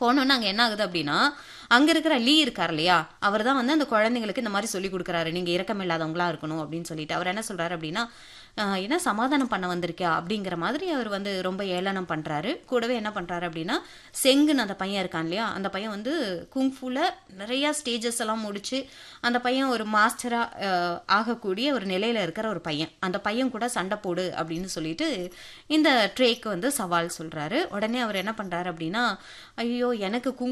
போனோன்னு அங்கே என்ன ஆகுது அப்படின்னா அங்கே இருக்கிற லீ இருக்கார் இல்லையா அவர் தான் வந்து அந்த குழந்தைங்களுக்கு இந்த மாதிரி சொல்லி கொடுக்குறாரு நீங்கள் இரக்கம் இல்லாதவங்களா இருக்கணும் அப்படின்னு சொல்லிட்டு அவர் என்ன சொல்கிறாரு அப்படின்னா "ஆஹ், என்ன சமாதானம் பண்ண வந்திருக்கியா அப்படிங்கிற மாதிரி அவர் வந்து ரொம்ப ஏளனம் பண்ணுறாரு கூடவே என்ன பண்ணுறாரு அப்படின்னா செங்குன்னு அந்த பையன் இருக்கான் இல்லையா அந்த பையன் வந்து குங்ஃபுல நிறையா ஸ்டேஜஸ் எல்லாம் முடிச்சு அந்த பையன் ஒரு மாஸ்டராக ஆகக்கூடிய ஒரு நிலையில் இருக்கிற ஒரு பையன் அந்த பையன் கூட சண்டை போடு அப்படின்னு சொல்லிட்டு இந்த ட்ரேக்கு வந்து சவால் சொல்கிறாரு உடனே அவர் என்ன பண்ணுறாரு அப்படின்னா ஐயோ எனக்கு குங்